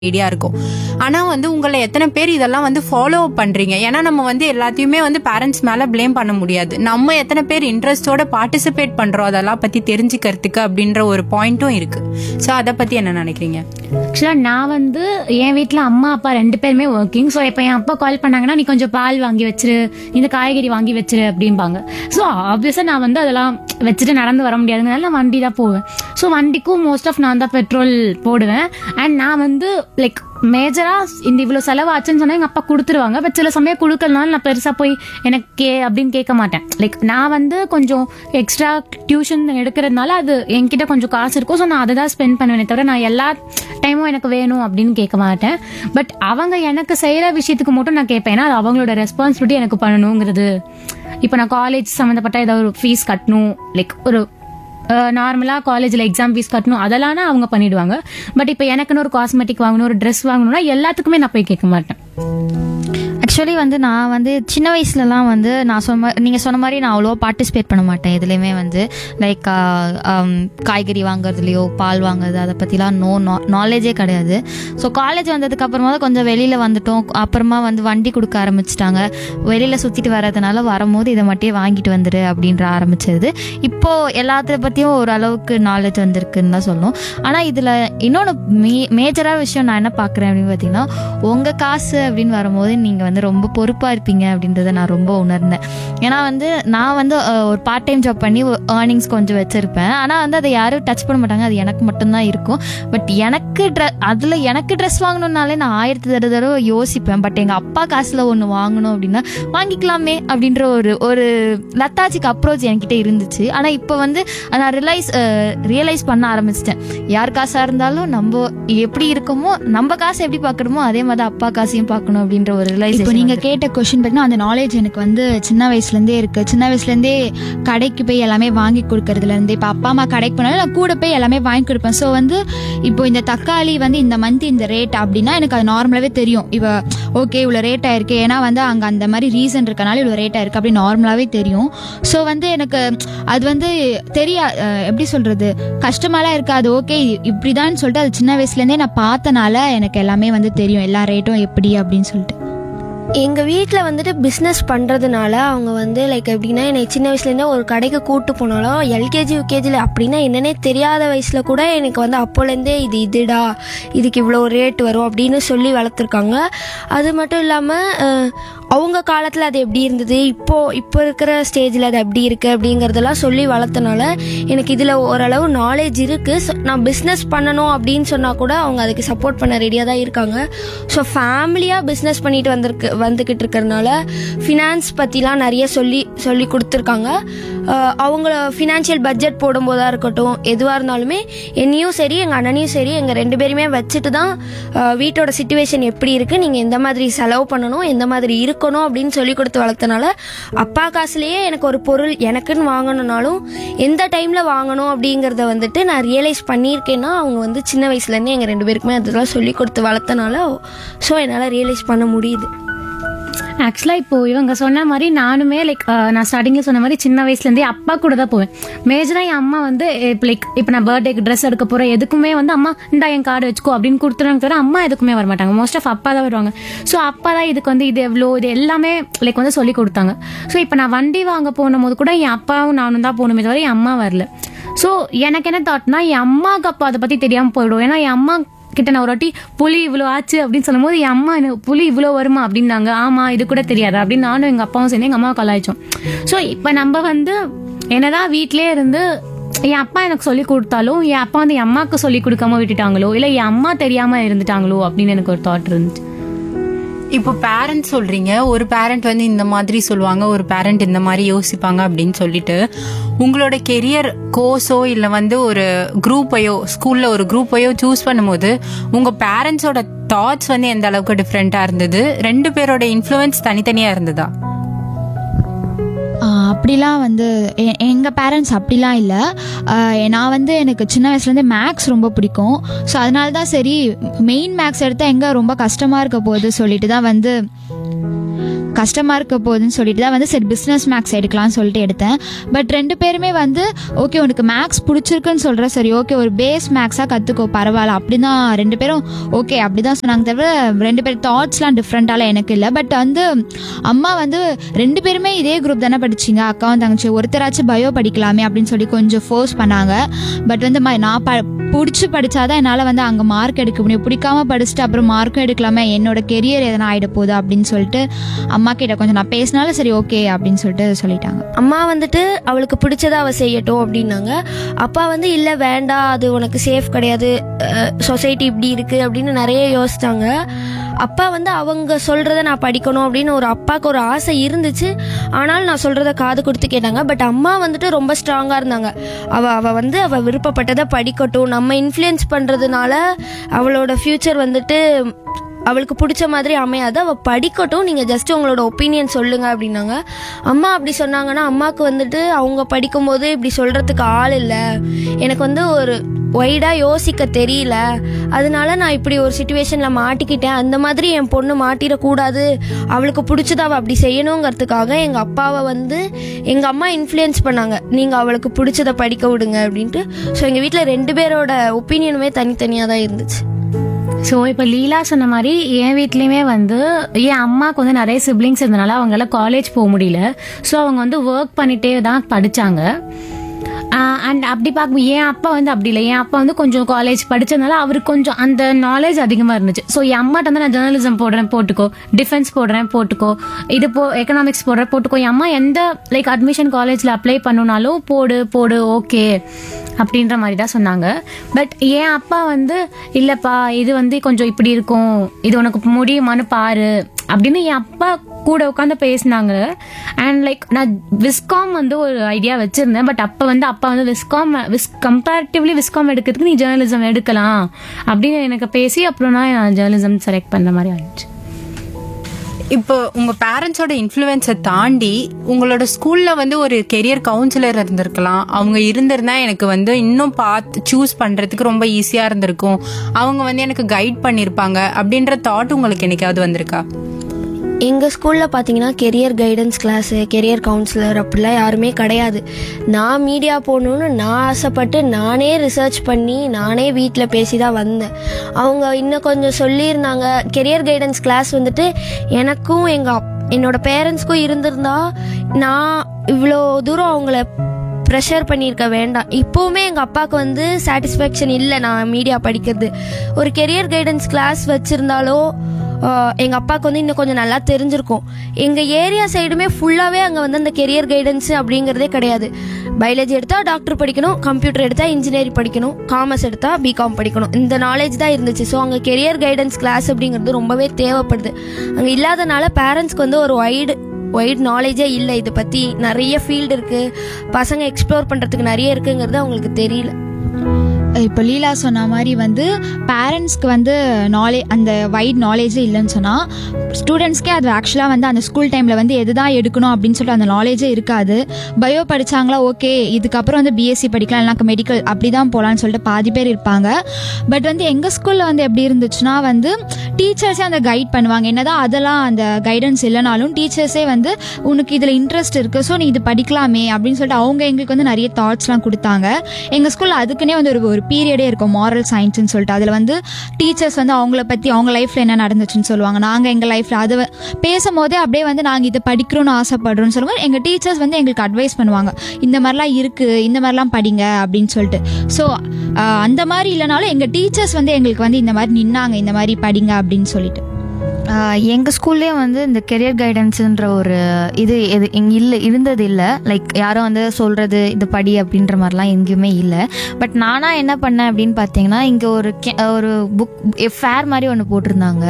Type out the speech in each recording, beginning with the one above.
idea இருக்கும் ஆனா வந்து உங்களை எத்தனை பேர் இதெல்லாம் வந்து ஃபாலோ பண்றீங்க ஏன்னா நம்ம வந்து எல்லாத்தையுமே வந்து பேரண்ட்ஸ் மேல ப்ளேம் பண்ண முடியாது நம்ம எத்தனை பேர் இன்ட்ரெஸ்டோட பார்ட்டிசிபேட் பண்றோம் அதெல்லாம் பத்தி தெரிஞ்சுக்கிறதுக்கு அப்படின்ற ஒரு பாயிண்ட்டும் இருக்கு ஸோ அதை பத்தி என்ன நினைக்கிறீங்க ஆக்சுவலாக நான் வந்து என் வீட்டில் அம்மா அப்பா ரெண்டு பேருமே ஒர்க்கிங் ஸோ இப்போ என் அப்பா கால் பண்ணாங்கன்னா நீ கொஞ்சம் பால் வாங்கி வச்சிரு இந்த காய்கறி வாங்கி வச்சிரு அப்படிம்பாங்க ஸோ ஆப்வியஸாக நான் வந்து அதெல்லாம் வச்சுட்டு நடந்து வர முடியாதுங்கனால நான் வண்டி தான் போவேன் ஸோ வண்டிக்கும் மோஸ்ட் ஆஃப் நான் தான் பெட்ரோல் போடுவேன் அண்ட் நான் வந்து லைக் மேஜராக இந்த இவ்வளோ செலவாச்சுன்னு சொன்னால் எங்கள் அப்பா கொடுத்துருவாங்க பட் சில சமயம் கொடுக்கலனாலும் நான் பெருசாக போய் எனக்கு கே அப்படின்னு கேட்க மாட்டேன் லைக் நான் வந்து கொஞ்சம் எக்ஸ்ட்ரா டியூஷன் எடுக்கிறதுனால அது என்கிட்ட கொஞ்சம் காசு இருக்கும் ஸோ நான் அதை தான் ஸ்பெண்ட் பண்ணுவேனே தவிர நான் எல்லா டைமும் எனக்கு வேணும் அப்படின்னு கேட்க மாட்டேன் பட் அவங்க எனக்கு செய்கிற விஷயத்துக்கு மட்டும் நான் கேட்பேன் ஏன்னா அது அவங்களோட ரெஸ்பான்சிபிலிட்டி எனக்கு பண்ணணுங்கிறது இப்போ நான் காலேஜ் சம்மந்தப்பட்ட ஏதாவது ஒரு ஃபீஸ் கட்டணும் லைக் ஒரு நார்மலாக காலேஜில் எக்ஸாம் ஃபீஸ் கட்டணும் அதெல்லாம் அவங்க பண்ணிடுவாங்க பட் இப்போ எனக்குன்னு ஒரு காஸ்மெட்டிக் வாங்கணும் ஒரு ட்ரெஸ் வாங்கணும்னா எல்லாத்துக்குமே நான் போய் கேட்க மாட்டேன் ஆக்சுவலி வந்து நான் வந்து சின்ன வயசுலலாம் வந்து நான் சொன்ன நீங்கள் சொன்ன மாதிரி நான் அவ்வளோவா பார்ட்டிசிபேட் பண்ண மாட்டேன் எதுலேயுமே வந்து லைக் காய்கறி வாங்குறதுலையோ பால் வாங்குறது அதை பற்றிலாம் நோ நாலேஜே கிடையாது ஸோ காலேஜ் வந்ததுக்கு அப்புறமா தான் கொஞ்சம் வெளியில் வந்துட்டோம் அப்புறமா வந்து வண்டி கொடுக்க ஆரம்பிச்சிட்டாங்க வெளியில் சுற்றிட்டு வர்றதுனால வரும்போது இதை மட்டும் வாங்கிட்டு வந்துடு அப்படின்ற ஆரம்பிச்சது இப்போது எல்லாத்த பற்றியும் ஓரளவுக்கு நாலேஜ் வந்திருக்குன்னு தான் சொல்லணும் ஆனால் இதில் இன்னொன்று மே மேஜராக விஷயம் நான் என்ன பார்க்குறேன் அப்படின்னு பார்த்தீங்கன்னா உங்கள் காசு அப்படின்னு வரும்போது நீங்கள் வந்து ரொம்ப பொறுப்பாக இருப்பீங்க அப்படின்றத நான் ரொம்ப உணர்ந்தேன் ஏன்னா வந்து நான் வந்து அஹ், ஒரு பார்ட் டைம் ஜாப் பண்ணி ஏர்னிங்ஸ் கொஞ்சம் வச்சுருப்பேன் ஆனால் வந்து அதை யாரும் டச் பண்ண மாட்டாங்க அது எனக்கு மட்டும்தான் இருக்கும் பட் எனக்கு ட்ரெ அதில் எனக்கு ட்ரெஸ் வாங்கணும்னாலே நான் ஆயிரத்தி தடவை தடவை யோசிப்பேன் பட் எங்கள் அப்பா காசில் ஒன்று வாங்கணும் அப்படின்னா வாங்கிக்கலாமே அப்படின்ற ஒரு ஒரு லத்தாச்சிக்கு அப்ரோச் என்கிட்ட இருந்துச்சு ஆனால் இப்போ வந்து அதை நான் ரியலைஸ் ரியலைஸ் பண்ண ஆரம்பிச்சிட்டேன் யார் காசாக இருந்தாலும் நம்ம எப்படி இருக்கோமோ நம்ம காசு எப்படி பார்க்கணுமோ அதே மாதிரி தான் அப்பா காசையும் பார்க்கணும் அப்படின்ற ஒரு இப்போ ரியலைஸ் நீங்க கேட்ட கொஸ்டின் பார்த்தீங்கன்னா அந்த நாலேஜ் எனக்கு வந்து சின்ன வயசுல இருந்தே இருக்கு சின்ன வயசுல இருந்தே கடைக்கு போய் எல்லாமே வாங்கி கொடுக்கறதுல இருந்து இப்போ அப்பா அம்மா கடைக்கு போனாலும் நான் கூட போய் எல்லாமே வாங்கி கொடுப்பேன் ஸோ வந்து இப்போ இந்த தக்காளி வந்து இந்த மந்த் இந்த ரேட் அப்படின்னா எனக்கு அது நார்மலாவே தெரியும் இப்போ ஓகே இவ்வளோ ரேட் ஆயிருக்கு ஏன்னா வந்து அங்கே அந்த மாதிரி ரீசன் இருக்கனால இவ்வளோ ரேட் ஆயிருக்கு அப்படி நார்மலாவே தெரியும் ஸோ வந்து எனக்கு அது வந்து தெரியா அஹ் எப்படி சொல்றது கஷ்டமாலாம் இருக்காது ஓகே இப்படிதான் சொல்லிட்டு அது சின்ன வயசுலேருந்தே நான் பார்த்தனால எனக்கு எல்லாமே வந்து தெரியும் எல்லா ரேட்டும் எப்படி அப்படின்னு சொல்லிட்டு எங்கள் வீட்டில் வந்துட்டு பிஸ்னஸ் பண்ணுறதுனால அவங்க வந்து லைக் எப்படின்னா என்னை சின்ன வயசுலேருந்தே ஒரு கடைக்கு கூப்பிட்டு போனாலும் எல்கேஜி யூகேஜியில் அப்படின்னா என்னன்னே தெரியாத வயசில் கூட எனக்கு வந்து அப்போலேருந்தே இது இதுடா இதுக்கு இவ்வளோ ரேட் வரும் அப்படின்னு சொல்லி வளர்த்துருக்காங்க அது மட்டும் இல்லாமல் அவங்க காலத்தில் அது எப்படி இருந்தது இப்போது இப்போ இருக்கிற ஸ்டேஜில் அது எப்படி இருக்குது அப்படிங்கிறதெல்லாம் சொல்லி வளர்த்தனால எனக்கு இதில் ஓரளவு நாலேஜ் இருக்குது நான் பிஸ்னஸ் பண்ணணும் அப்படின்னு சொன்னால் கூட அவங்க அதுக்கு சப்போர்ட் பண்ண ரெடியாக தான் இருக்காங்க ஸோ ஃபேமிலியாக பிஸ்னஸ் பண்ணிட்டு வந்திருக்கு வந்துக்கிட்டு இருக்கிறனால ஃபினான்ஸ் பற்றிலாம் நிறைய சொல்லி சொல்லி கொடுத்துருக்காங்க அஹ் அவங்கள ஃபினான்ஷியல் பட்ஜெட் போடும்போதாக இருக்கட்டும் எதுவாக இருந்தாலுமே என்னையும் சரி எங்கள் அண்ணனையும் சரி எங்கள் ரெண்டு பேருமே வச்சுட்டு தான் அஹ் வீட்டோட சுச்சுவேஷன் எப்படி இருக்குது நீங்கள் எந்த மாதிரி செலவு பண்ணணும் எந்த மாதிரி இருக்கணும் அப்படின்னு சொல்லி கொடுத்து வளர்த்தனால அப்பா காசுலேயே எனக்கு ஒரு பொருள் எனக்குன்னு வாங்கணும்னாலும் எந்த டைமில் வாங்கணும் அப்படிங்கிறத வந்துட்டு நான் ரியலைஸ் பண்ணியிருக்கேன்னா அவங்க வந்து சின்ன வயசுலேருந்தே எங்கள் ரெண்டு பேருக்குமே அதெல்லாம் சொல்லி கொடுத்து வளர்த்தனால ஸோ என்னால் ரியலைஸ் பண்ண முடியுது ஆக்சுவலாக இப்போ இவங்க சொன்ன மாதிரி நானுமே லைக் நான் ஸ்டார்டிங்கில் சொன்ன மாதிரி சின்ன வயசுலேருந்தே அப்பா கூட தான் போவேன் மேஜராக என் அம்மா வந்து இப்போ லைக் இப்போ நான் பர்த்டேக்கு ட்ரெஸ் எடுக்க போகிறேன் எதுக்குமே வந்து அம்மா இந்தா என் கார்டு வச்சுக்கோ அப்படின்னு கொடுத்துருவாங்க தவிர அம்மா எதுக்குமே வர மாட்டாங்க மோஸ்ட் ஆஃப் அப்பா தான் வருவாங்க ஸோ அப்பா தான் இதுக்கு வந்து இது எவ்வளோ இது எல்லாமே லைக் வந்து சொல்லி கொடுத்தாங்க ஸோ இப்போ நான் வண்டி வாங்க போன போது கூட என் அப்பாவும் நானும் தான் போகணுமே தவிர என் அம்மா வரல ஸோ எனக்கு என்ன தாட்னா என் அம்மாவுக்கு அப்பா அதை பற்றி தெரியாமல் போயிடும் ஏன்னா என் அம்மா கிட்ட நான் ஒரு வாட்டி புலி இவ்வளோ ஆச்சு அப்படின்னு சொல்லும்போது என் அம்மா எனக்கு புலி இவ்வளோ வருமா அப்படின்னாங்க ஆமா இது கூட தெரியாது அப்படின்னு நானும் எங்கள் அப்பாவும் சேர்ந்து எங்கள் அம்மாவை கலாய்ச்சோம் ஸோ இப்போ நம்ம வந்து என்னதான் வீட்டிலே இருந்து என் அப்பா எனக்கு சொல்லி கொடுத்தாலும் என் அப்பா வந்து என் அம்மாவுக்கு சொல்லி கொடுக்காம விட்டுட்டாங்களோ இல்லை என் அம்மா தெரியாம இருந்துட்டாங்களோ அப்படின்னு எனக்கு ஒரு தாட் இருந்துச்சு இப்போ பேரண்ட் சொல்றீங்க ஒரு பேரண்ட் வந்து இந்த மாதிரி சொல்லுவாங்க ஒரு பேரண்ட் இந்த மாதிரி யோசிப்பாங்க அப்படின்னு சொல்லிட்டு உங்களோட கெரியர் கோர்ஸோ இல்ல வந்து ஒரு குரூப்பையோ ஸ்கூல்ல ஒரு குரூப்பையோ சூஸ் பண்ணும்போது உங்க பேரண்ட்ஸோட தாட்ஸ் வந்து எந்த அளவுக்கு டிஃப்ரெண்டா இருந்தது ரெண்டு பேரோட இன்ஃப்ளூயன்ஸ் தனித்தனியா இருந்ததா ஆஹ் அப்படிலாம் வந்து எ- எங்க பேரண்ட்ஸ் அப்படிலாம் இல்லை நான் வந்து எனக்கு சின்ன வயசுலேருந்தே மேக்ஸ் ரொம்ப பிடிக்கும் ஸோ அதனால தான் சரி மெயின் மேக்ஸ் எடுத்தால் எங்கே ரொம்ப கஷ்டமாக இருக்க போகுது சொல்லிட்டு தான் வந்து கஷ்டமாக இருக்க போகுதுன்னு சொல்லிட்டு தான் வந்து சரி பிஸ்னஸ் மேக்ஸ் எடுக்கலாம்னு சொல்லிட்டு எடுத்தேன் பட் ரெண்டு பேருமே வந்து ஓகே உனக்கு மேக்ஸ் பிடிச்சிருக்குன்னு சொல்கிற சரி ஓகே ஒரு பேஸ் மேக்ஸாக கற்றுக்கோ பரவாயில்ல அப்படி தான் ரெண்டு பேரும் ஓகே அப்படி தான் சொன்னாங்க தவிர ரெண்டு பேர் தாட்ஸ்லாம் டிஃப்ரெண்ட்டாலாம் எனக்கு இல்லை பட் வந்து அம்மா வந்து ரெண்டு பேருமே இதே குரூப் தானே படிச்சிங்க அக்காவும் தங்கச்சி ஒருத்தராச்சும் பயோ படிக்கலாமே அப்படின்னு சொல்லி கொஞ்சம் ஃபோர்ஸ் பண்ணாங்க பட் வந்து ம- நான் ப பிடிச்சி படித்தாதான் என்னால் வந்து அங்கே மார்க் எடுக்க முடியும் பிடிக்காம படிச்சுட்டு அப்புறம் மார்க்கும் எடுக்கலாமே என்னோட கெரியர் எதனா ஆகிட போகுது அப்படின்னு சொல்லிட்டு அம்மா கிட்ட கொஞ்சம் நான் பேசினாலும் சரி ஓகே அப்படின்னு சொல்லிட்டு சொல்லிட்டாங்க அம்மா வந்துட்டு அவளுக்கு பிடிச்சதை அவள் செய்யட்டும் அப்படின்னாங்க அப்பா வந்து இல்லை வேண்டாம் அது உனக்கு சேஃப் கிடையாது சொசைட்டி இப்படி இருக்கு அப்படின்னு நிறைய யோசிச்சாங்க அப்பா வந்து அவங்க சொல்கிறத நான் படிக்கணும் அப்படின்னு ஒரு அப்பாவுக்கு ஒரு ஆசை இருந்துச்சு ஆனாலும் நான் சொல்கிறத காது கொடுத்து கேட்டாங்க பட் அம்மா வந்துட்டு ரொம்ப ஸ்ட்ராங்காக இருந்தாங்க அவள் அவள் வந்து அவள் விருப்பப்பட்டதை படிக்கட்டும் நம்ம இன்ஃப்ளூயன்ஸ் பண்ணுறதுனால அவளோட ஃப்யூச்சர் வந்துட்டு அவளுக்கு பிடிச்ச மாதிரி அமையாது அவள் படிக்கட்டும் நீங்கள் ஜஸ்ட் உங்களோட ஒப்பீனியன் சொல்லுங்க அப்படின்னாங்க அம்மா அப்படி சொன்னாங்கன்னா அம்மாவுக்கு வந்துட்டு அவங்க படிக்கும்போது இப்படி சொல்கிறதுக்கு ஆள் இல்லை எனக்கு வந்து ஒரு ஒய்டாக யோசிக்க தெரியல அதனால நான் இப்படி ஒரு சுச்சுவேஷனில் மாட்டிக்கிட்டேன் அந்த மாதிரி என் பொண்ணு மாட்டிடக்கூடாது அவளுக்கு பிடிச்சத அவள் அப்படி செய்யணுங்கிறதுக்காக எங்கள் அப்பாவை வந்து எங்கள் அம்மா இன்ஃப்ளூயன்ஸ் பண்ணாங்க நீங்கள் அவளுக்கு பிடிச்சத படிக்க விடுங்க அப்படின்ட்டு ஸோ எங்கள் வீட்டில் ரெண்டு பேரோட ஒப்பீனியனுமே தனித்தனியாக தான் இருந்துச்சு ஸோ இப்போ லீலா சொன்ன மாதிரி என் வீட்லேயுமே வந்து என் அம்மாவுக்கு வந்து நிறைய சிப்ளிங்ஸ் இருந்தனால அவங்களால காலேஜ் போக முடியல ஸோ அவங்க வந்து ஒர்க் பண்ணிட்டே தான் படித்தாங்க அண்ட் அப்படி பார்க்கும் என் அப்பா வந்து அப்படி இல்லை என் அப்பா வந்து கொஞ்சம் காலேஜ் படிச்சதுனால அவருக்கு கொஞ்சம் அந்த நாலேஜ் அதிகமாக இருந்துச்சு ஸோ என் அம்மாட்ட வந்து நான் ஜேர்னலிசம் போடுறேன் போட்டுக்கோ டிஃபென்ஸ் போடுறேன் போட்டுக்கோ இது போ எக்கனாமிக்ஸ் போடுறேன் போட்டுக்கோ என் அம்மா எந்த லைக் அட்மிஷன் காலேஜில் அப்ளை பண்ணுனாலும் போடு போடு ஓகே அப்படின்ற மாதிரி தான் சொன்னாங்க பட் என் அப்பா வந்து இல்லப்பா இது வந்து கொஞ்சம் இப்படி இருக்கும் இது உனக்கு முடியுமான்னு பாரு அப்படின்னு என் அப்பா கூட உட்காந்து பேசினாங்க அண்ட் லைக் நான் விஸ்காம் வந்து ஒரு ஐடியா வச்சிருந்தேன் பட் அப்போ வந்து அப்பா வந்து விஸ்காம் விஸ் கம்பேரிட்டிவ்லி விஸ்காம் எடுக்கிறதுக்கு நீ ஜேர்னலிசம் எடுக்கலாம் அப்படின்னு எனக்கு பேசி அப்புறம் நான் ஜேர்னலிசம் செலக்ட் பண்ண மாதிரி ஆயிடுச்சு இப்போ உங்க பேரண்ட்ஸோட இன்ஃப்ளூயன்ஸை தாண்டி உங்களோட ஸ்கூல்ல வந்து ஒரு கெரியர் கவுன்சிலர் இருந்திருக்கலாம் அவங்க இருந்திருந்தா எனக்கு வந்து இன்னும் பார்த்து சூஸ் பண்றதுக்கு ரொம்ப ஈஸியா இருந்திருக்கும் அவங்க வந்து எனக்கு கைட் பண்ணிருப்பாங்க அப்படின்ற தாட் உங்களுக்கு என்னைக்காவது வந்திருக்கா எங்கள் ஸ்கூலில் பார்த்தீங்கன்னா career guidance class career counsellor அப்படிலாம் யாருமே கிடையாது நான் மீடியா போகணுன்னு நான் ஆசைப்பட்டு நானே ரிசர்ச் பண்ணி நானே வீட்டில் பேசி தான் வந்தேன் அவங்க இன்னும் கொஞ்சம் சொல்லியிருந்தாங்க கெரியர் கைடன்ஸ் கிளாஸ் வந்துட்டு எனக்கும் எங்கள் அப் என்னோட பேரண்ட்ஸ்க்கும் இருந்திருந்தா நான் இவ்வளோ தூரம் அவங்கள ப்ரெஷர் பண்ணியிருக்க வேண்டாம் இப்போவுமே எங்கள் அப்பாவுக்கு வந்து சாட்டிஸ்ஃபேக்ஷன் இல்லை நான் மீடியா படிக்கிறது ஒரு கெரியர் கைடன்ஸ் கிளாஸ் வச்சுருந்தாலோ எங்கள் அப்பாவுக்கு வந்து இன்னும் கொஞ்சம் நல்லா தெரிஞ்சிருக்கும் எங்கள் ஏரியா சைடுமே ஃபுல்லாகவே அங்கே வந்து அந்த கெரியர் கைடன்ஸ் அப்படிங்கிறதே கிடையாது பயாலஜி எடுத்தால் டாக்டர் படிக்கணும் கம்ப்யூட்டர் எடுத்தால் இன்ஜினியரிங் படிக்கணும் காமர்ஸ் எடுத்தால் பிகாம் படிக்கணும் இந்த நாலேஜ் தான் இருந்துச்சு ஸோ அங்கே கெரியர் கைடன்ஸ் கிளாஸ் அப்படிங்கிறது ரொம்பவே தேவைப்படுது அங்கே இல்லாதனால பேரண்ட்ஸ்க்கு வந்து ஒரு வைடு ஒயிட் நாலேஜே இல்லை இதை பற்றி நிறைய ஃபீல்டு இருக்குது பசங்க எக்ஸ்ப்ளோர் பண்ணுறதுக்கு நிறைய இருக்குங்கிறது அவங்களுக்கு தெரியல இப்போ லீலா சொன்ன மாதிரி வந்து பேரண்ட்ஸ்க்கு வந்து நாலே அந்த வைட் நாலேஜே இல்லைன்னு சொன்னால் ஸ்டூடெண்ட்ஸ்க்கே அது ஆக்சுவலாக வந்து அந்த ஸ்கூல் டைமில் வந்து எது தான் எடுக்கணும் அப்படின்னு சொல்லிட்டு அந்த நாலேஜே இருக்காது பயோ படிச்சாங்களா ஓகே இதுக்கப்புறம் வந்து பிஎஸ்சி படிக்கலாம் இல்லைனா மெடிக்கல் அப்படி தான் போகலான்னு சொல்லிட்டு பாதி பேர் இருப்பாங்க பட் வந்து எங்கள் ஸ்கூலில் வந்து எப்படி இருந்துச்சுன்னா வந்து டீச்சர்ஸே அந்த கைட் பண்ணுவாங்க என்னதான் அதெல்லாம் அந்த கைடன்ஸ் இல்லைனாலும் டீச்சர்ஸே வந்து உனக்கு இதில் இன்ட்ரெஸ்ட் இருக்குது ஸோ நீ இது படிக்கலாமே அப்படின்னு சொல்லிட்டு அவங்க எங்களுக்கு வந்து நிறைய தாட்ஸ்லாம் கொடுத்தாங்க எங்கள் ஸ்கூலில் அதுக்குன்னே வந்து ஒரு ஒரு பீரியடே இருக்கும் மாரல் சயின்ஸ்னு சொல்லிட்டு அதில் வந்து டீச்சர்ஸ் வந்து அவங்கள பற்றி அவங்க லைஃப்பில் என்ன நடந்துச்சுன்னு சொல்லுவாங்க நாங்கள் எங்கள் லைஃப்பில் அதை வ- பேசும்போதே அப்படியே வந்து நாங்கள் இதை படிக்கிறோம்னு ஆசைப்படுறோம்னு சொல்லுவாங்க எங்கள் டீச்சர்ஸ் வந்து எங்களுக்கு அட்வைஸ் பண்ணுவாங்க இந்த மாதிரிலாம் இருக்குது இந்த மாதிரிலாம் படிங்க அப்படின்னு சொல்லிட்டு ஸோ அந்த மாதிரி இல்லைனாலும் எங்கள் டீச்சர்ஸ் வந்து எங்களுக்கு வந்து இந்த மாதிரி நின்னாங்க இந்த மாதிரி படிங்க அப்படின்னு சொல்லிட்டு எங்கள் ஸ்கூல்லேயே வந்து இந்த கெரியர் கைடன்ஸுன்ற ஒரு இது எது இங்கே இல்லை இருந்தது இல்லை லைக் யாரும் வந்து சொல்கிறது இது படி அப்படின்ற மாதிரிலாம் எங்கேயுமே இல்லை பட் நானாக என்ன பண்ணேன் அப்படின்னு பார்த்தீங்கன்னா இங்கே ஒரு கே- ஒரு புக் ஃபேர் மாதிரி ஒன்று போட்டிருந்தாங்க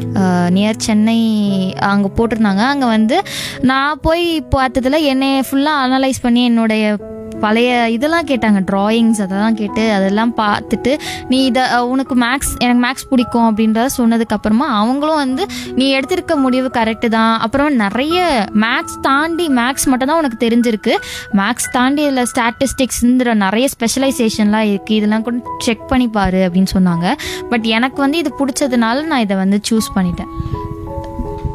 நியர் சென்னை அங்கே போட்டிருந்தாங்க அங்கே வந்து நான் போய் பார்த்ததுல என்னை ஃபுல்லாக அனலைஸ் பண்ணி என்னுடைய பழைய இதெல்லாம் கேட்டாங்க ட்ராயிங்ஸ் அதெல்லாம் கேட்டு அதெல்லாம் பார்த்துட்டு நீ இதை உனக்கு மேக்ஸ் எனக்கு மேக்ஸ் பிடிக்கும் அப்படின்றத சொன்னதுக்கு அப்புறமா அவங்களும் வந்து நீ எடுத்திருக்க முடிவு கரெக்டு தான் அப்புறம் நிறைய மேக்ஸ் தாண்டி மேக்ஸ் மட்டும் தான் உனக்கு தெரிஞ்சிருக்கு மேக்ஸ் தாண்டி இதில் ஸ்டாட்டிஸ்டிக்ஸ்ன்ற நிறைய ஸ்பெஷலைசேஷன்லாம் இருக்குது இதெல்லாம் கூட செக் பண்ணி பாரு அப்படின்னு சொன்னாங்க பட் எனக்கு வந்து இது பிடிச்சதுனால நான் இதை வந்து சூஸ் பண்ணிட்டேன்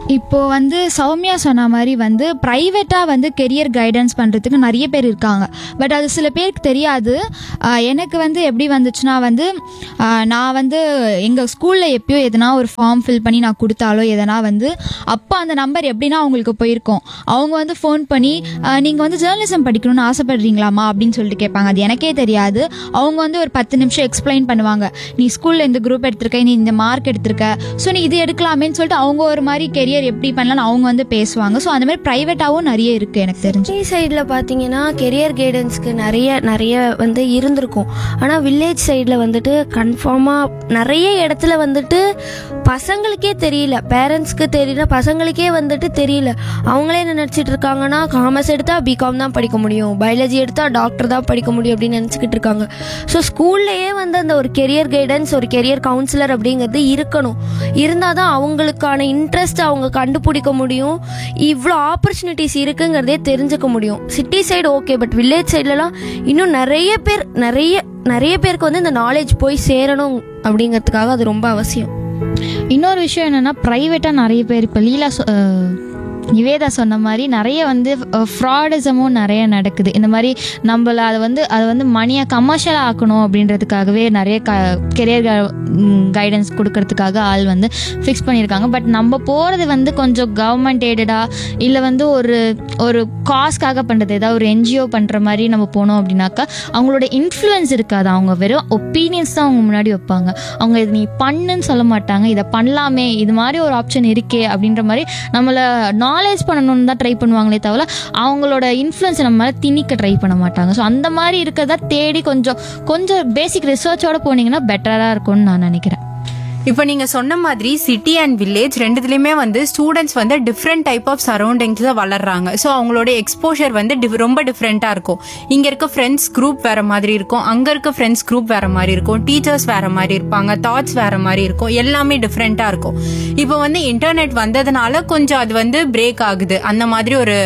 இப்போ வந்து சௌமியா சொன்ன மாதிரி வந்து ப்ரைவேட்டாக வந்து கெரியர் கைடன்ஸ் பண்ணுறதுக்கு நிறைய பேர் இருக்காங்க பட் அது சில பேருக்கு தெரியாது ஆஹ் எனக்கு வந்து எப்படி வந்துச்சுன்னா வந்து ஆஹ் நான் வந்து எங்கள் ஸ்கூலில் எப்பயோ எதனா ஒரு ஃபார்ம் ஃபில் பண்ணி நான் கொடுத்தாலோ எதனா வந்து அப்போ அந்த நம்பர் எப்படின்னா அவங்களுக்கு போயிருக்கோம் அவங்க வந்து ஃபோன் பண்ணி நீங்கள் வந்து ஜேர்னலிசம் படிக்கணும்னு ஆசைப்படுறீங்களாமா அப்படின்னு சொல்லிட்டு கேட்பாங்க அது எனக்கே தெரியாது அவங்க வந்து ஒரு பத்து நிமிஷம் எக்ஸ்பிளைன் பண்ணுவாங்க நீ ஸ்கூலில் இந்த குரூப் எடுத்திருக்க நீ இந்த மார்க் எடுத்திருக்க ஸோ நீ இது எடுக்கலாமேன்னு சொல்லிட்டு அவங்க ஒரு மாதிரி கெரியர் எப்படி பண்ணலாம்னு அவங்க வந்து பேசுவாங்க ஸோ அந்த மாதிரி ப்ரைவேட்டாகவும் நிறைய இருக்குது எனக்கு தெரிஞ்சு சிட்டி சைடில் பார்த்தீங்கன்னா கெரியர் கைடன்ஸ்க்கு நிறைய நிறைய வந்து இருந்திருக்கும் ஆனால் வில்லேஜ் சைடில் வந்துட்டு கன்ஃபார்மாக நிறைய இடத்துல வந்துட்டு பசங்களுக்கே தெரியல பேரண்ட்ஸ்க்கு தெரியல பசங்களுக்கே வந்துட்டு தெரியல அவங்களே என்ன நினச்சிட்டு இருக்காங்கன்னா காமர்ஸ் எடுத்தால் பிகாம் தான் படிக்க முடியும் பயாலஜி எடுத்தால் டாக்டர் தான் படிக்க முடியும் அப்படின்னு நினச்சிக்கிட்டு இருக்காங்க ஸோ ஸ்கூல்லையே வந்து அந்த ஒரு கெரியர் கைடன்ஸ் ஒரு கெரியர் கவுன்சிலர் அப்படிங்கிறது இருக்கணும் இருந்தால் தான் அவங்களுக்கான இன்ட்ரெஸ்ட் அவங்க கண்டுபிடிக்க முடியும் இவ்வளோ ஆப்பர்ச்சுனிட்டிஸ் இருக்குங்கிறதே தெரிஞ்சுக்க முடியும் city side okay but village சைட்லலாம் இன்னும் நிறைய பேர் நிறைய நிறைய பேருக்கு வந்து இந்த நாலேஜ் போய் சேரணும் அப்படிங்கிறதுக்காக அது ரொம்ப அவசியம் இன்னொரு விஷயம் என்னன்னா ப்ரைவேட்டாக நிறைய பேர் இப்போ லீலா சொ- அஹ் நிவேதா சொன்ன மாதிரி நிறைய வந்து ஃப்ராடிசமும் நிறைய நடக்குது இந்த மாதிரி நம்மள அதை வந்து அதை வந்து மணியை கமர்ஷியலாக ஆக்கணும் அப்படின்றதுக்காகவே நிறைய க கெரியர் கைடன்ஸ் கொடுக்கறதுக்காக ஆள் வந்து ஃபிக்ஸ் பண்ணியிருக்காங்க பட் நம்ம போகிறது வந்து கொஞ்சம் கவர்மெண்ட் எய்டடாக இல்லை வந்து ஒரு ஒரு காஸ்க்காக பண்ணுறது ஏதாவது ஒரு என்ஜிஓ பண்ணுற மாதிரி நம்ம போனோம் அப்படின்னாக்கா அவங்களோட இன்ஃப்ளூயன்ஸ் இருக்காது அவங்க வெறும் ஒப்பீனியன்ஸ் தான் அவங்க முன்னாடி வைப்பாங்க அவங்க இது நீ பண்ணுன்னு சொல்ல மாட்டாங்க இதை பண்ணலாமே இது மாதிரி ஒரு ஆப்ஷன் இருக்கே அப்படின்ற மாதிரி நம்மளை நாலேஜ் பண்ணணும்னு தான் ட்ரை பண்ணுவாங்களே தவிர அவங்களோட இன்ஃப்ளூயன்ஸ் நம்ம மேலே திணிக்க ட்ரை பண்ண மாட்டாங்க ஸோ அந்த மாதிரி இருக்கிறதா தேடி கொஞ்சம் கொஞ்சம் பேசிக் ரிசர்ச்சோட போனீங்கன்னா பெட்டராக இருக்கும்னு நான் நினைக்கிறேன் இப்போ நீங்க சொன்ன மாதிரி சிட்டி அண்ட் வில்லேஜ் ரெண்டுத்துலயுமே வந்து ஸ்டூடெண்ட்ஸ் வந்து டிஃப்ரெண்ட் டைப் ஆஃப் சரௌண்டிங்ஸ்ல வளர்றாங்க ஸோ அவங்களோட எக்ஸ்போஷர் வந்து diff- ரொம்ப டிஃப்ரெண்டா இருக்கும் இங்க இருக்க ஃப்ரெண்ட்ஸ் குரூப் வேற மாதிரி இருக்கும் அங்க இருக்க ஃப்ரெண்ட்ஸ் குரூப் வேற மாதிரி இருக்கும் டீச்சர்ஸ் வேற மாதிரி இருப்பாங்க தாட்ஸ் வேற மாதிரி இருக்கும் எல்லாமே டிஃப்ரெண்டா இருக்கும் இப்போ வந்து இன்டர்நெட் வந்ததுனால கொஞ்சம் அது வந்து பிரேக் ஆகுது அந்த மாதிரி ஒரு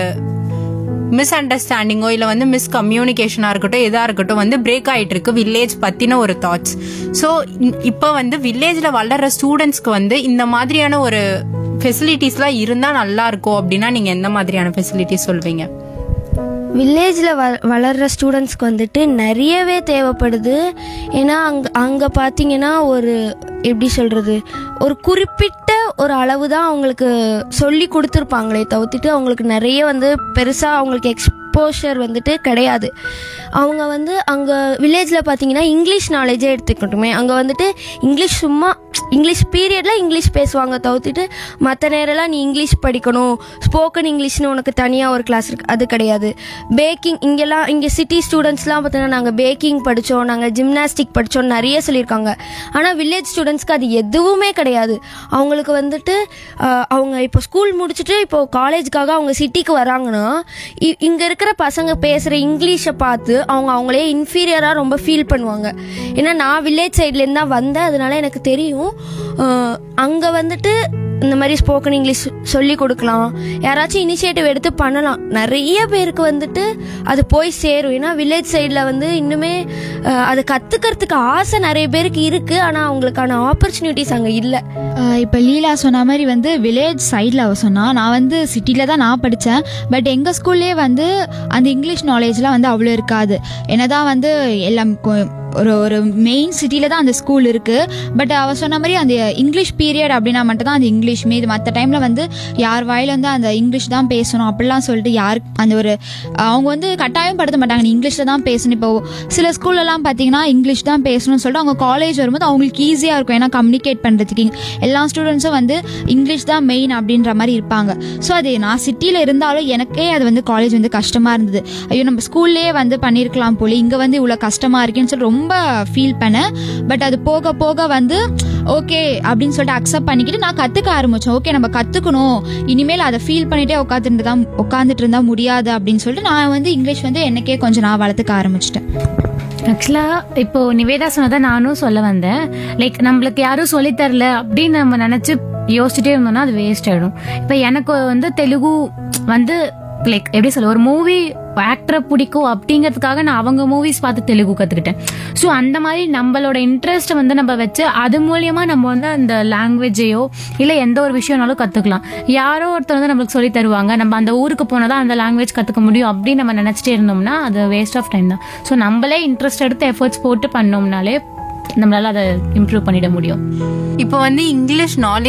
மிஸ் அண்டர்ஸ்டாண்டிங்கோ இல்லை வந்து மிஸ் கம்யூனிகேஷனாக இருக்கட்டும் எதாக இருக்கட்டும் வந்து பிரேக் ஆயிட்டு இருக்கு வில்லேஜ் பற்றின ஒரு தாட்ஸ் ஸோ இப்போ வந்து வில்லேஜில் வளர்ற ஸ்டூடெண்ட்ஸ்க்கு வந்து இந்த மாதிரியான ஒரு ஃபெசிலிட்டிஸ்லாம் இருந்தால் நல்லா இருக்கும் அப்படின்னா நீங்கள் எந்த மாதிரியான ஃபெசிலிட்டிஸ் சொல்வீங்க வில்லேஜில் வ வளர்கிற ஸ்டூடெண்ட்ஸ்க்கு வந்துட்டு நிறையவே தேவைப்படுது ஏன்னா அங்கே அங்கே பார்த்தீங்கன்னா ஒரு எப்படி சொல்கிறது ஒரு குறிப்பிட்ட ஒரு அளவு தான் அவங்களுக்கு சொல்லி கொடுத்துருப்பாங்களே தவிர்த்துட்டு அவங்களுக்கு நிறைய வந்து பெருசாக அவங்களுக்கு எக்ஸ்போஷர் வந்துட்டு கிடையாது அவங்க வந்து அங்கே வில்லேஜில் பார்த்தீங்கன்னா இங்கிலீஷ் நாலேஜே எடுத்துக்கட்டுமே அங்கே வந்துட்டு இங்கிலீஷ் சும்மா இங்கிலீஷ் பீரியடில் இங்கிலீஷ் பேசுவாங்க தவிர்த்துட்டு மற்ற நேரம்லாம் நீ இங்கிலீஷ் படிக்கணும் ஸ்போக்கன் இங்கிலீஷ்னு உனக்கு தனியாக ஒரு கிளாஸ் இருக்கு அது கிடையாது பேக்கிங் இங்கெல்லாம் இங்கே சிட்டி ஸ்டூடெண்ட்ஸ்லாம் பார்த்தீங்கன்னா நாங்கள் பேக்கிங் படித்தோம் நாங்கள் ஜிம்னாஸ்டிக் படித்தோம் நிறைய சொல்லியிருக்காங்க ஆனால் வில்லேஜ் ஸ்டூடெண்ட்ஸ்க்கு அது எதுவுமே கிடையாது அவங்களுக்கு வந்துட்டு ஆஹ், அவங்க இப்போ ஸ்கூல் முடிச்சுட்டு இப்போ காலேஜுக்காக அவங்க சிட்டிக்கு வராங்கன்னா இங்கே இருக்கிற பசங்க பேசுகிற இங்கிலீஷை பார்த்து அவங்க அவங்களே இன்ஃபீரியராக ரொம்ப ஃபீல் பண்ணுவாங்க ஏன்னா நான் வில்லேஜ் சைட்லேருந்து தான் வந்தேன் அதனால எனக்கு தெரியும் அங்கே வந்துட்டு இந்த மாதிரி ஸ்போக்கன் இங்கிலீஷ் சொல்லி கொடுக்கலாம் யாராச்சும் இனிஷியேட்டிவ் எடுத்து பண்ணலாம் நிறைய பேருக்கு வந்துட்டு அது போய் சேரும் ஏன்னா வில்லேஜ் சைடில் வந்து இன்னுமே அஹ், அதை கற்றுக்கிறதுக்கு ஆசை நிறைய பேருக்கு இருக்குது ஆனால் அவங்களுக்கான ஆப்பர்ச்சுனிட்டிஸ் அங்கே இல்லை இப்போ லீலா சொன்ன மாதிரி வந்து வில்லேஜ் சைடில் அவ சொன்னா நான் வந்து சிட்டியில் தான் நான் படித்தேன் பட் எங்கள் ஸ்கூல்லே வந்து அந்த இங்கிலீஷ் நாலேஜ்லாம் வந்து அவ்வளோ இருக்காது என்னதான் வந்து எல்லாம் கொ- ஒரு ஒரு மெயின் சிட்டியில் தான் அந்த ஸ்கூல் இருக்குது பட் அவ சொன்ன மாதிரி அந்த இங்கிலீஷ் பீரியட் அப்படின்னா மட்டும் தான் அந்த இங்கிலீஷ் மீது மற்ற டைமில் வந்து யார் வாயில வந்து அந்த இங்கிலீஷ் தான் பேசணும் அப்படிலாம் சொல்லிட்டு யார் அந்த ஒரு அவங்க வந்து கட்டாயம் படுத்த மாட்டாங்க நீ இங்கிலீஷில் தான் பேசணும் இப்போ சில ஸ்கூல்லலாம் பார்த்தீங்கன்னா இங்கிலீஷ் தான் பேசணும்னு சொல்லிட்டு அவங்க காலேஜ் வரும்போது அவங்களுக்கு ஈஸியாக இருக்கும் ஏன்னா கம்யூனிகேட் பண்ணுறதுக்கு எல்லா ஸ்டூடெண்ட்ஸும் வந்து இங்கிலீஷ் தான் மெயின் அப்படின்ற மாதிரி இருப்பாங்க ஸோ அது நான் சிட்டியில் இருந்தாலும் எனக்கே அது வந்து காலேஜ் வந்து கஷ்டமாக இருந்தது ஐயோ நம்ம ஸ்கூல்லேயே வந்து பண்ணியிருக்கலாம் போல இங்கே வந்து இவ்வளோ கஷ்டமாக இருக்கேன்னு சொல்லி ரொம்ப ஃபீல் பண்ணேன் பட் அது போக போக வந்து ஓகே அப்படின்னு சொல்லிட்டு அக்செப்ட் பண்ணிக்கிட்டு நான் கற்றுக்க ஆரம்பித்தேன் ஓகே நம்ம கற்றுக்கணும் இனிமேல் அதை ஃபீல் பண்ணிட்டே உட்காந்துட்டு தான் உட்காந்துட்டு இருந்தால் முடியாது அப்படின்னு சொல்லிட்டு நான் வந்து இங்கிலீஷ் வந்து எனக்கே கொஞ்சம் நான் வளர்த்துக்க ஆரம்பிச்சிட்டேன் ஆக்சுவலாக இப்போ நிவேதா சொன்னதை நானும் சொல்ல வந்தேன் லைக் நம்மளுக்கு யாரும் சொல்லித் தரல அப்படின்னு நம்ம நினச்சி யோசிச்சுட்டே இருந்தோம்னா அது வேஸ்ட் ஆகிடும் இப்போ எனக்கு வந்து தெலுங்கு வந்து லைக் எப்படி சொல்ல ஒரு மூவி ஆக்டரை பிடிக்கும் அப்படிங்கிறதுக்காக நான் அவங்க மூவிஸ் பார்த்து தெலுங்கு கற்றுக்கிட்டேன் ஸோ அந்த மாதிரி நம்மளோட இன்ட்ரெஸ்ட்டை வந்து நம்ம வச்சு அது மூலியமா நம்ம வந்து அந்த லாங்குவேஜையோ இல்லை எந்த ஒரு விஷயம்னாலும் கற்றுக்கலாம் யாரோ ஒருத்தர் வந்து நம்மளுக்கு சொல்லி தருவாங்க நம்ம அந்த ஊருக்கு போனால் தான் அந்த லாங்குவேஜ் கற்றுக்க முடியும் அப்படின்னு நம்ம நினச்சிட்டே இருந்தோம்னா அது வேஸ்ட் ஆஃப் டைம் தான் ஸோ நம்மளே இன்ட்ரெஸ்ட் எடுத்து எஃபர்ட்ஸ் போட்டு பண்ணோம்னாலே நம்மளால அதை இம்ப்ரூவ் பண்ணிட முடியும் இப்போ வந்து இங்கிலீஷ் நாலேஜ்